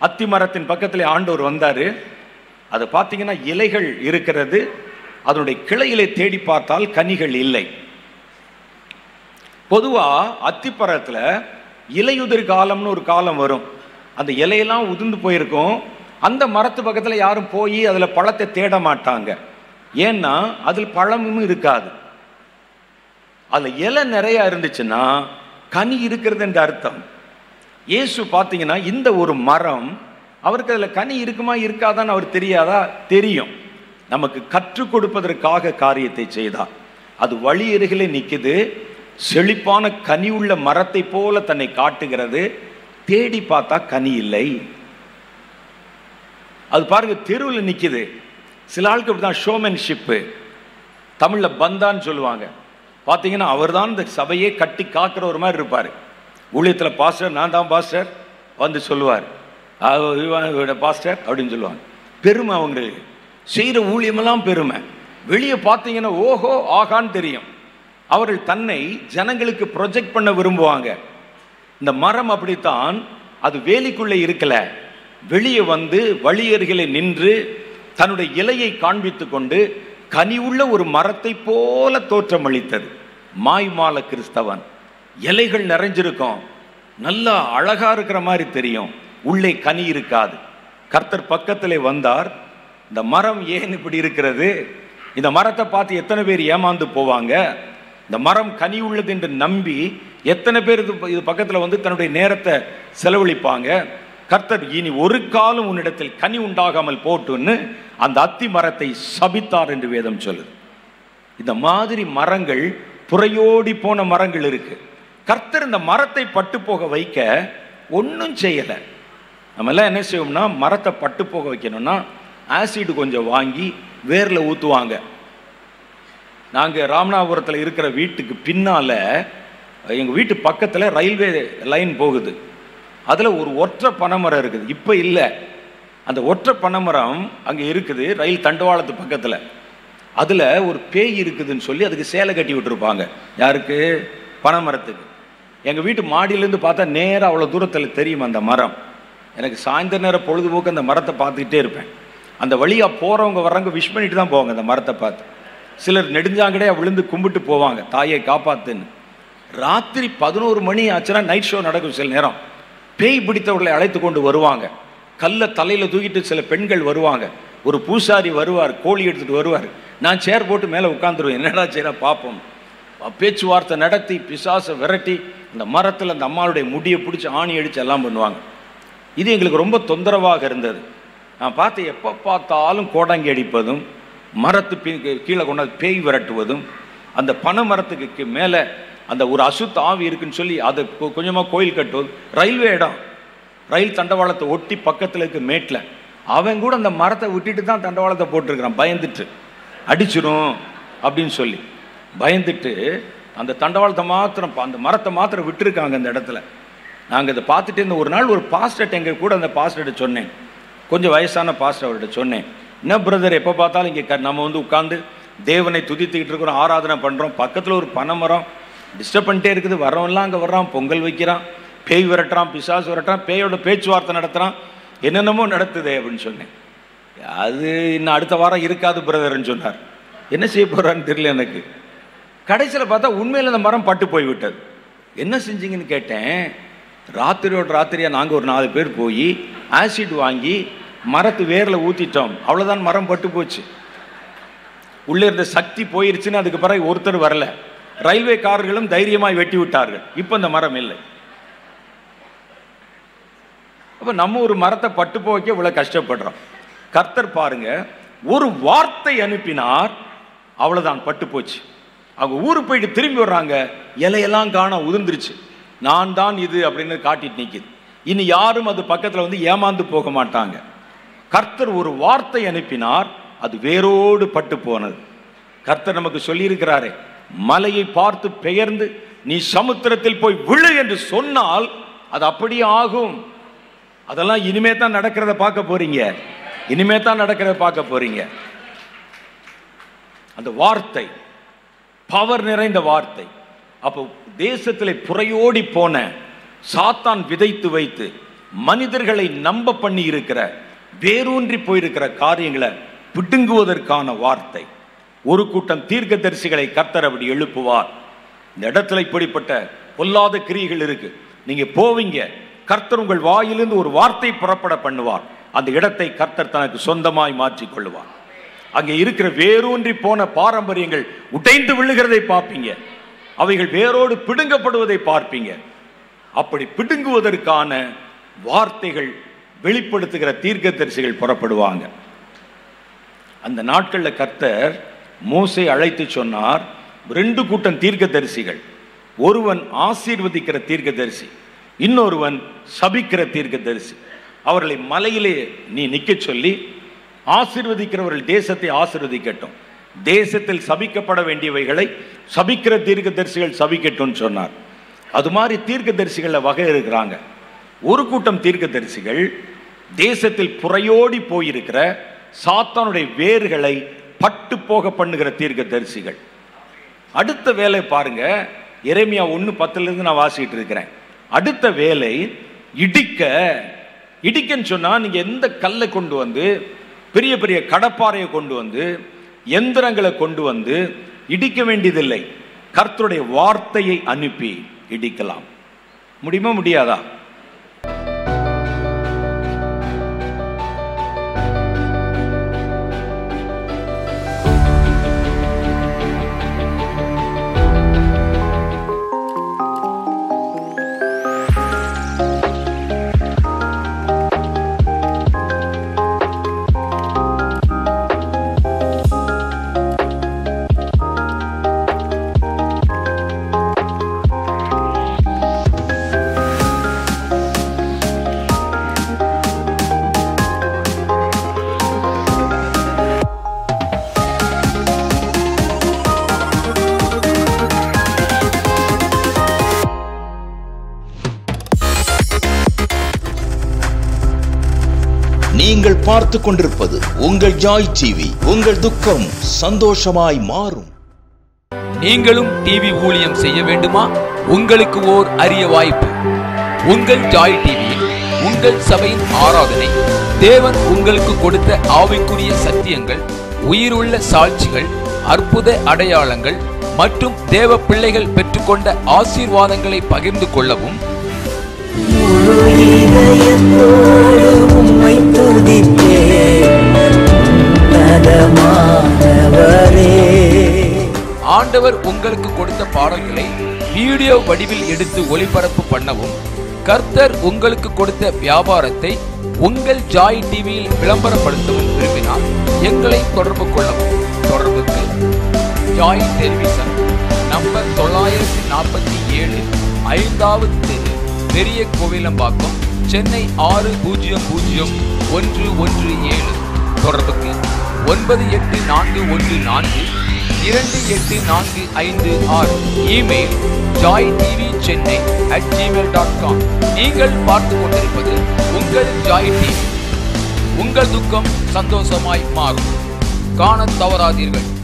அத்தி மரத்தின் பக்கத்தில் ஆண்டவர் வந்தார் அதை பார்த்தீங்கன்னா இலைகள் இருக்கிறது அதனுடைய கிளையிலே தேடி பார்த்தால் கனிகள் இல்லை பொதுவாக அத்திப்பழத்தில் இலையுதிர் காலம்னு ஒரு காலம் வரும் அந்த இலையெல்லாம் உதிர்ந்து போயிருக்கும் அந்த மரத்து பக்கத்தில் யாரும் போய் அதில் பழத்தை தேட மாட்டாங்க ஏன்னா அதில் பழமும் இருக்காது அதில் இலை நிறையா இருந்துச்சுன்னா கனி இருக்கிறது என்ற அர்த்தம் இயேசு பார்த்தீங்கன்னா இந்த ஒரு மரம் அவருக்கு அதில் கனி இருக்குமா இருக்காதான்னு அவர் தெரியாதா தெரியும் நமக்கு கற்றுக் கொடுப்பதற்காக காரியத்தை செய்தார் அது வழி அருகிலே நிற்குது செழிப்பான கனி உள்ள மரத்தை போல தன்னை காட்டுகிறது தேடி பார்த்தா கனி இல்லை அது பாருங்க தெருவில் நிற்குது சில ஆளுக்கு இப்படி தான் ஷோமேன்ஷிப்பு தமிழில் பந்தான்னு சொல்லுவாங்க பார்த்தீங்கன்னா அவர் தான் இந்த சபையே கட்டி காக்கிற ஒரு மாதிரி இருப்பார் ஊழியத்தில் பாஸ்டர் நான் தான் பாஸ்டர் வந்து சொல்லுவார் பாஸ்டர் அப்படின்னு சொல்லுவாங்க பெருமை அவங்களுக்கு செய்கிற ஊழியமெல்லாம் பெருமை வெளியே பார்த்தீங்கன்னா ஓஹோ ஆகான்னு தெரியும் அவர்கள் தன்னை ஜனங்களுக்கு ப்ரொஜெக்ட் பண்ண விரும்புவாங்க இந்த மரம் அப்படித்தான் அது வேலிக்குள்ளே இருக்கல வெளியே வந்து வழியருகிலே நின்று தன்னுடைய இலையை காண்பித்து கொண்டு கனி உள்ள ஒரு மரத்தை போல தோற்றமளித்தது மாய்மால கிறிஸ்தவன் இலைகள் நிறைஞ்சிருக்கும் நல்லா அழகா இருக்கிற மாதிரி தெரியும் உள்ளே கனி இருக்காது கர்த்தர் பக்கத்திலே வந்தார் இந்த மரம் ஏன் இப்படி இருக்கிறது இந்த மரத்தை பார்த்து எத்தனை பேர் ஏமாந்து போவாங்க இந்த மரம் கனி உள்ளது என்று நம்பி எத்தனை பேர் இது இது பக்கத்தில் வந்து தன்னுடைய நேரத்தை செலவழிப்பாங்க கர்த்தர் இனி ஒரு காலம் உன்னிடத்தில் கனி உண்டாகாமல் போட்டுன்னு அந்த அத்தி மரத்தை சபித்தார் என்று வேதம் சொல்லுது இந்த மாதிரி மரங்கள் புறையோடி போன மரங்கள் இருக்கு கர்த்தர் இந்த மரத்தை பட்டு போக வைக்க ஒன்றும் செய்யலை நம்ம எல்லாம் என்ன செய்வோம்னா மரத்தை பட்டு போக வைக்கணும்னா ஆசிட் கொஞ்சம் வாங்கி வேரில் ஊற்றுவாங்க நாங்கள் ராமநாதபுரத்தில் இருக்கிற வீட்டுக்கு பின்னால் எங்கள் வீட்டு பக்கத்தில் ரயில்வே லைன் போகுது அதில் ஒரு ஒற்றை பனைமரம் இருக்குது இப்போ இல்லை அந்த ஒற்றை பனைமரம் அங்கே இருக்குது ரயில் தண்டவாளத்து பக்கத்தில் அதில் ஒரு பேய் இருக்குதுன்னு சொல்லி அதுக்கு சேலை கட்டி விட்டுருப்பாங்க யாருக்கு பனைமரத்துக்கு எங்கள் வீட்டு மாடியிலேருந்து பார்த்தா நேராக அவ்வளோ தூரத்தில் தெரியும் அந்த மரம் எனக்கு சாயந்தர நேரம் பொழுதுபோக்கு அந்த மரத்தை பார்த்துக்கிட்டே இருப்பேன் அந்த வழியாக போகிறவங்க வர்றவங்க விஷ் பண்ணிட்டு தான் போவாங்க அந்த மரத்தை பார்த்து சிலர் நெடுஞ்சாங்கடையாக விழுந்து கும்பிட்டு போவாங்க தாயை காப்பாத்துன்னு ராத்திரி பதினோரு மணி ஆச்சுன்னா நைட் ஷோ நடக்கும் சில நேரம் பேய் பிடித்தவர்களை அழைத்து கொண்டு வருவாங்க கல்லை தலையில் தூக்கிட்டு சில பெண்கள் வருவாங்க ஒரு பூசாரி வருவார் கோழி எடுத்துட்டு வருவார் நான் சேர் போட்டு மேலே உட்காந்துருவேன் என்னடா செய்யறா பார்ப்போம் பேச்சுவார்த்தை நடத்தி பிசாசை விரட்டி அந்த மரத்தில் அந்த அம்மாளுடைய முடியை பிடிச்சி ஆணி அடித்து எல்லாம் பண்ணுவாங்க இது எங்களுக்கு ரொம்ப தொந்தரவாக இருந்தது நான் பார்த்து எப்போ பார்த்தாலும் கோடாங்கி அடிப்பதும் மரத்து பி கீழே கொண்டாந்து பேய் விரட்டுவதும் அந்த பனை மரத்துக்கு கீ- மேலே அந்த ஒரு அசுத்த ஆவி இருக்குன்னு சொல்லி அதை கொ- கொஞ்சமாக கோயில் கட்டுவது ரயில்வே இடம் ரயில் தண்டவாளத்தை ஒட்டி பக்கத்தில் இருக்க மேட்டில் அவன் கூட அந்த மரத்தை விட்டுட்டு தான் தண்டவாளத்தை போட்டிருக்கிறான் பயந்துட்டு அடிச்சிரும் அப்படின்னு சொல்லி பயந்துட்டு அந்த தண்டவாளத்தை மாத்திரம் அந்த மரத்தை மாத்திரம் விட்டுருக்காங்க அந்த இடத்துல நாங்கள் இதை பார்த்துட்டு இருந்த ஒரு நாள் ஒரு பாஸ்டர்ட்ட எங்கள் கூட அந்த பாஸ்டர்கிட்ட சொன்னேன் கொஞ்சம் வயசான பாஸ்டர் அவர்கிட்ட சொன்னேன் என்ன பிரதர் எப்போ பார்த்தாலும் இங்கே நம்ம வந்து உட்காந்து தேவனை துதித்துக்கிட்டு இருக்கிறோம் ஆராதனை பண்ணுறோம் பக்கத்தில் ஒரு பனைமரம் டிஸ்டர்ப் பண்ணிட்டே இருக்குது வர்றவன்லாம் அங்கே வர்றான் பொங்கல் வைக்கிறான் பேய் விரட்டுறான் பிசாசு விரட்டுறான் பேயோட பேச்சுவார்த்தை நடத்துகிறான் என்னென்னமோ நடத்துதே அப்படின்னு சொன்னேன் அது இன்னும் அடுத்த வாரம் இருக்காது பிரதர்ன்னு சொன்னார் என்ன செய்ய போகிறான்னு தெரியல எனக்கு கடைசியில் பார்த்தா உண்மையில் அந்த மரம் பட்டு போய் விட்டது என்ன செஞ்சீங்கன்னு கேட்டேன் ராத்திரியோட ராத்திரியாக நாங்கள் ஒரு நாலு பேர் போய் ஆசிட் வாங்கி மரத்து வேரில் ஊற்றிட்டோம் அவ்வளோதான் மரம் பட்டு போச்சு உள்ளே இருந்த சக்தி போயிருச்சுன்னு அதுக்கு பிறகு ஒருத்தர் வரல ரயில்வே கார்களும் தைரியமாய் வெட்டி விட்டார்கள் இப்போ இந்த மரம் இல்லை அப்போ நம்ம ஒரு மரத்தை பட்டு போய்க்க இவ்வளோ கஷ்டப்படுறோம் கர்த்தர் பாருங்க ஒரு வார்த்தை அனுப்பினார் அவ்வளோதான் பட்டு போச்சு அவங்க ஊருக்கு போயிட்டு திரும்பி வர்றாங்க இலையெல்லாம் காண உதிர்ந்துருச்சு நான் தான் இது அப்படின்னு காட்டிட்டு நிற்கிது இனி யாரும் அது பக்கத்தில் வந்து ஏமாந்து போக மாட்டாங்க கர்த்தர் ஒரு வார்த்தை அனுப்பினார் அது வேரோடு பட்டு போனது கர்த்தர் நமக்கு சொல்லியிருக்கிறாரே மலையை பார்த்து பெயர்ந்து நீ சமுத்திரத்தில் போய் விழு என்று சொன்னால் அது அப்படியே ஆகும் அதெல்லாம் இனிமே தான் நடக்கிறத பார்க்க போறீங்க இனிமே தான் நடக்கிறத பார்க்க போறீங்க அந்த வார்த்தை பவர் நிறைந்த வார்த்தை அப்போ தேசத்தில் புறையோடி போன சாத்தான் விதைத்து வைத்து மனிதர்களை நம்ப பண்ணி இருக்கிற வேரூன்றி போயிருக்கிற காரியங்களை பிடுங்குவதற்கான வார்த்தை ஒரு கூட்டம் தீர்க்கதரிசிகளை கர்த்தர் அப்படி எழுப்புவார் இந்த இடத்துல இப்படிப்பட்ட பொல்லாத கிரியைகள் இருக்கு நீங்க போவீங்க கர்த்தர் உங்கள் வாயிலிருந்து ஒரு வார்த்தை புறப்பட பண்ணுவார் அந்த இடத்தை கர்த்தர் தனக்கு சொந்தமாய் மாற்றிக் கொள்ளுவார் அங்கே இருக்கிற வேரூன்றி போன பாரம்பரியங்கள் உடைந்து விழுகிறதை பார்ப்பீங்க அவைகள் வேரோடு பிடுங்கப்படுவதை பார்ப்பீங்க அப்படி பிடுங்குவதற்கான வார்த்தைகள் வெளிப்படுத்துகிற தீர்க்கதரிசிகள் புறப்படுவாங்க அந்த நாட்களில் கர்த்தர் மோசை அழைத்து சொன்னார் ரெண்டு கூட்டம் தீர்க்கதரிசிகள் ஒருவன் ஆசீர்வதிக்கிற தீர்க்கதரிசி இன்னொருவன் சபிக்கிற தீர்க்கதரிசி அவர்களை மலையிலே நீ நிக்க சொல்லி ஆசீர்வதிக்கிறவர்கள் தேசத்தை ஆசீர்வதிக்கட்டும் தேசத்தில் சபிக்கப்பட வேண்டியவைகளை சபிக்கிற தீர்க்கதரிசிகள் சபிக்கட்டும்னு சொன்னார் அது மாதிரி தீர்க்கதரிசிகளில் வகை இருக்கிறாங்க ஒரு கூட்டம் தீர்க்கதரிசிகள் தேசத்தில் புறையோடி போயிருக்கிற சாத்தானுடைய வேர்களை பட்டு போக பண்ணுகிற தீர்க்கதரிசிகள் அடுத்த வேலை பாருங்க எரேமியா ஒன்று பத்துலேருந்து நான் வாசிக்கிட்டு இருக்கிறேன் அடுத்த வேலை இடிக்க இடிக்கன்னு சொன்னால் நீங்கள் எந்த கல்லை கொண்டு வந்து பெரிய பெரிய கடப்பாறையை கொண்டு வந்து எந்திரங்களை கொண்டு வந்து இடிக்க வேண்டியதில்லை கர்த்தருடைய வார்த்தையை அனுப்பி இடிக்கலாம் முடியுமா முடியாதா நீங்கள் பார்த்து கொண்டிருப்பது உங்கள் ஜாய் டிவி உங்கள் துக்கம் சந்தோஷமாய் மாறும் நீங்களும் டிவி ஊழியம் செய்ய வேண்டுமா உங்களுக்கு ஓர் அரிய வாய்ப்பு உங்கள் ஜாய் டிவியில் உங்கள் சபையின் ஆராதனை தேவன் உங்களுக்கு கொடுத்த ஆவிக்குரிய சத்தியங்கள் உயிருள்ள சாட்சிகள் அற்புத அடையாளங்கள் மற்றும் தேவ பிள்ளைகள் பெற்றுக்கொண்ட ஆசீர்வாதங்களை பகிர்ந்து கொள்ளவும் முழு இதயத்தோடு உம்மை துதிப்பேன் உன்னதமானவரே ஆண்டவர் உங்களுக்கு கொடுத்த பாடல்களை வீடியோ வடிவில் எடுத்து ஒளிபரப்பு பண்ணவும் கர்த்தர் உங்களுக்கு கொடுத்த வியாபாரத்தை உங்கள் ஜாய் டிவியில் விளம்பரப்படுத்தவும் விரும்பினால் எங்களை தொடர்பு கொள்ளவும் தொடர்புக்கு ஜாய் டெலிவிஷன் நம்பர் தொள்ளாயிரத்தி நாற்பத்தி ஏழு ஐந்தாவது தெரு பெரிய கோவிலம்பாக்கம் சென்னை ஆறு பூஜ்ஜியம் பூஜ்ஜியம் ஒன்று ஒன்று ஏழு தொடர்புக்கு ஒன்பது எட்டு நான்கு ஒன்று நான்கு இரண்டு எட்டு நான்கு ஐந்து ஆறு email joy TV Chennai at Gmail dot com நீங்கள் பார்த்து கொண்டிருப்பது உங்கள் ஜாய் டிவி உங்கள் துக்கம் சந்தோஷமாய் மாறும் காணத் தவறாதீர்கள்